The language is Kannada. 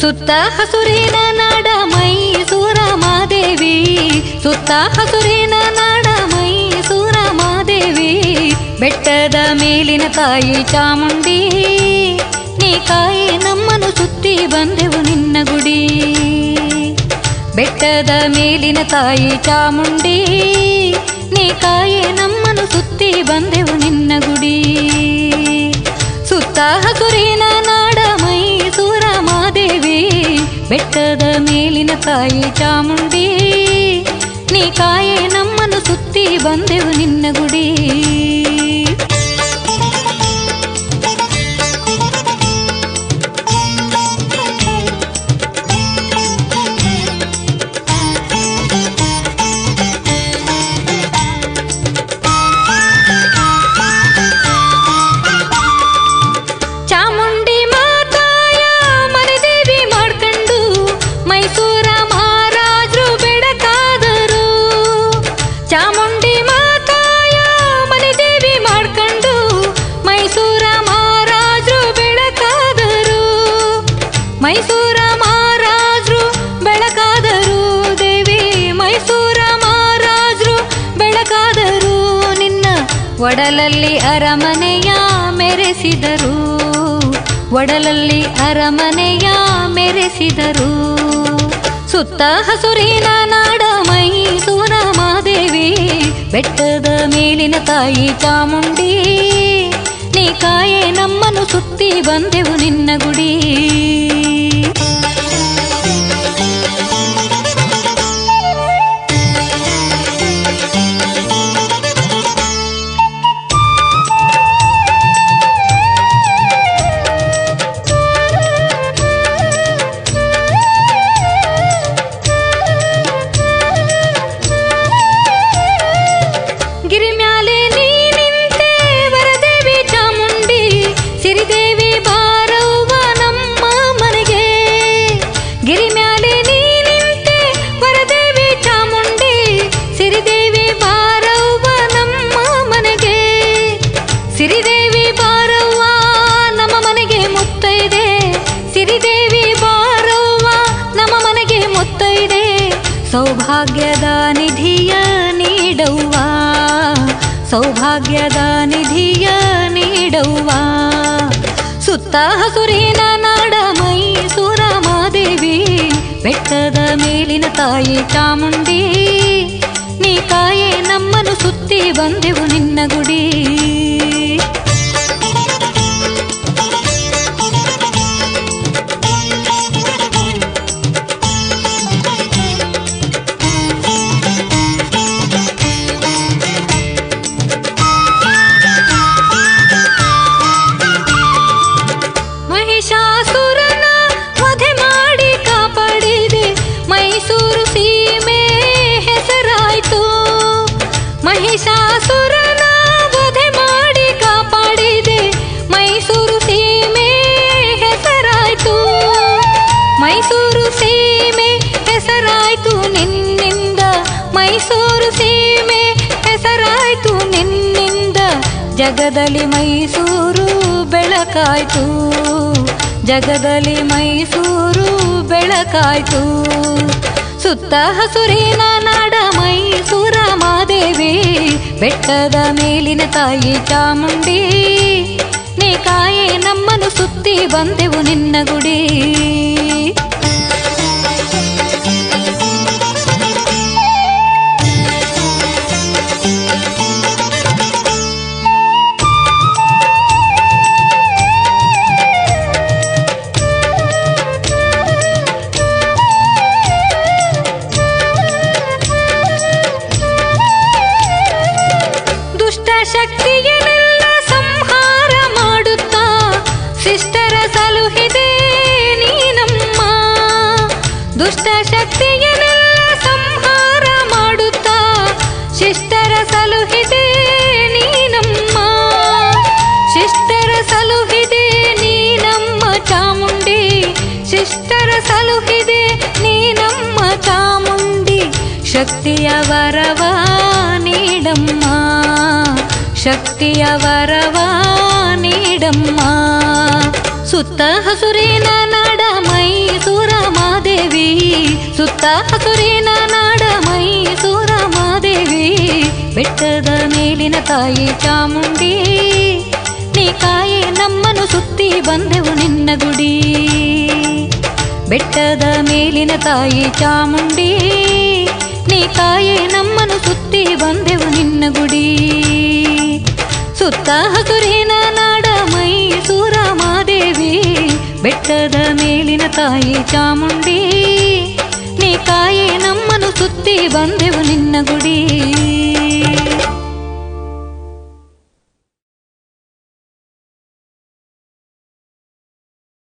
ಸುತ್ತ ಹಸುರಿನ ನಾಡ ಮೈಸೂರ ಮಾದೇವಿ ಸುತ್ತ ಹಸುರಿನ ನಾಡ ಮೈಸೂರ ಮಾದೇವಿ ಬೆಟ್ಟದ ಮೇಲಿನ ತಾಯಿ ಚಾಮುಂಡಿ ನೀ ಕಾಯಿ ನಮ್ಮನ್ನು ಸುತ್ತಿ ಬಂದೆವು ನಿನ್ನ ಗುಡಿ ಬೆಟ್ಟದ ಮೇಲಿನ ತಾಯಿ ಚಾಮುಂಡಿ ನೀ ಕಾಯಿ ನಮ್ಮನ್ನು ಸುತ್ತಿ ಬಂದೆವು ನಿನ್ನ ಗುಡಿ ಸುತ್ತ ಹಸುರಿನ ನಾಡ ಮೈಸೂರ ಮಾದೇವಿ ಬೆಟ್ಟದ ಮೇಲಿನ ತಾಯಿ ಚಾಮುಂಡಿ ನೀ ಕಾಯೆ ನಮ್ಮನ್ನು ಸುತ್ತಿ ಬಂದೆವು ನಿನ್ನ ಗುಡಿ ಚಾಮುಂಡಿ ಮಾತಾಯ ಮನೆದೇವಿ ಮಾಡ್ಕೊಂಡು ಮೈಸೂರ ಮಹಾರಾಜರು ಬೆಳಕಾದರು ಚಾಮುಂಡಿ ಮಾತಾಯ ಮನೆದೇವಿ ಮಾಡ್ಕೊಂಡು ಮೈಸೂರ ಮಹಾರಾಜರು ಬೆಳಕಾದರು ಮೈಸೂರ ಮಹಾರಾಜರು ಬೆಳಕಾದರು ದೇವಿ ಮೈಸೂರ ಮಹಾರಾಜರು ಬೆಳಕಾದರು ನಿನ್ನ ಒಡಲಲ್ಲಿ ಅರಮನೆಯ ಮೆರೆಸಿದರು ಒಡಲಲ್ಲಿ ಅರಮನೆಯ ಮೆರೆಸಿದರು ಸುತ್ತ ಹಸುರಿನ ನಾಡ ಮೈಸೂರ ಮಾದೇವಿ ಬೆಟ್ಟದ ಮೇಲಿನ ತಾಯಿ ಚಾಮುಂಡಿ ನೀ ಕಾಯೆ ನಮ್ಮನ್ನು ಸುತ್ತಿ ಬಂದೆವು ನಿನ್ನ ಗುಡಿ ಗಿರಿಮ್ಯಾಲೆ ನೀ ನಿಂತೆ ವರದೇವಿ ಚಾಮುಂಡಿ ಸಿರಿದೇವಿ ಬಾರವ್ವ ನಮ್ಮ ಮನೆಗೆ ಗಿರಿಮ್ಯಾಲೆ ನೀ ನಿಂತೆ ವರದೇವಿ ಚಾಮುಂಡಿ ಸಿರಿದೇವಿ ಬಾರವ್ವ ನಮ್ಮ ಮನೆಗೆ ಸಿರಿದೇವಿ ಬಾರವ್ವ ನಮ್ಮ ಮನೆಗೆ ಮುತ್ತೈದೆ ಸಿರಿದೇವಿ ಬಾರವ್ವ ನಮ್ಮ ಮನೆಗೆ ಮುತ್ತೈದೆ ಸೌಭಾಗ್ಯದ ನಿಧಿಯ ನೀಡವ್ವ ಸೌಭಾಗ್ಯದ ನಿಧಿಯ ನೀಡವ್ವ ಸುತ್ತ ಹಸುರಿನ ನಾಡ ಮೈಸೂರ ಮಾದೇವಿ ಬೆಟ್ಟದ ಮೇಲಿನ ತಾಯಿ ಚಾಮುಂಡಿ ನೀ ಕಾಯೆ ನಮ್ಮನ್ನು ಸುತ್ತಿ ಬಂದೆವು ನಿನ್ನ ಗುಡಿ ಮಹಿಷಾಸುರನ ವಧೆ ಮಾಡಿ ಕಾಪಾಡಿದೆ ಮೈಸೂರು ಸೀಮೆ ಹೆಸರಾಯ್ತು ಮಹಿಷಾಸುರನ ವಧೆ ಮಾಡಿ ಕಾಪಾಡಿದೆ ಮೈಸೂರು ಸೀಮೆ ಹೆಸರಾಯ್ತು ಮೈಸೂರು ಸೀಮೆ ಹೆಸರಾಯ್ತು ನಿನ್ನಿಂದ ಮೈಸೂರು ಸೀಮೆ ಹೆಸರಾಯ್ತು ನಿನ್ನಿಂದ ಜಗದಲ್ಲಿ ಮೈಸೂರು ಬೆಳಕಾಯ್ತು ಜಗದಲ್ಲಿ ಮೈಸೂರು ಬೆಳಕಾಯ್ತು ಸುತ್ತ ಹಸುರಿನ ನಾಡ ಮೈಸೂರ ಮಾದೇವಿ ಬೆಟ್ಟದ ಮೇಲಿನ ತಾಯಿ ಚಾಮುಂಡಿ ನೀ ಕಾಯೆ ನಮ್ಮನ್ನು ಸುತ್ತಿ ಬಂದೆವು ನಿನ್ನ ಗುಡಿ ದುಷ್ಟ ಶಕ್ತಿಯನ್ನೆಲ್ಲ ಸಂಹಾರ ಮಾಡುತ್ತಾ ಶಿಷ್ಟರ ಸಲುಹಿದೆ ನೀನಮ್ಮ ದುಷ್ಟ ಶಕ್ತಿಯನ್ನೆಲ್ಲ ಸಂಹಾರ ಮಾಡುತ್ತಾ ಶಿಷ್ಟರ ಸಲುಹಿದೆ ನೀನಮ್ಮ ಶಿಷ್ಟರ ಸಲುಹಿದೆ ನೀನಮ್ಮ ಚಾಮುಂಡಿ ಶಿಷ್ಟರ ಸಲುಹಿದೆ ನೀನಮ್ಮ ಚಾಮುಂಡಿ ಶಕ್ತಿಯ ವರವ ನೀಡಮ್ಮ ಶಕ್ತಿಯ ವರವ ನೀಡಮ್ಮ ಸುತ್ತ ಹಸುರಿನ ನಾಡ ಮೈಸೂರ ಮೇಲಿನ ತಾಯಿ ಚಾಮುಂಡಿ ನೀ ಕಾಯೆ ನಮ್ಮನು ಸುತ್ತಿ ಬಂದೆವು ನಿನ್ನ ಗುಡಿ ಬೆಟ್ಟದ ಮೇಲಿನ ತಾಯಿ ಚಾಮುಂಡಿ ನೀ ಕಾಯೆ ನಮ್ಮನು ಸುತ್ತಿ ಬಂದೆವು ನಿನ್ನ ಗುಡಿ ಸುತ್ತ ಹಸುರಿನ ನಾಡ ಮೈಸೂರ ಮಾದೇವಿ ಬೆಟ್ಟದ ಮೇಲಿನ ತಾಯಿ ಚಾಮುಂಡಿ ನೀ ಕಾಯೆ ನಮ್ಮನು ಸುತ್ತಿ ಬಂದೆವು ನಿನ್ನ ಗುಡಿ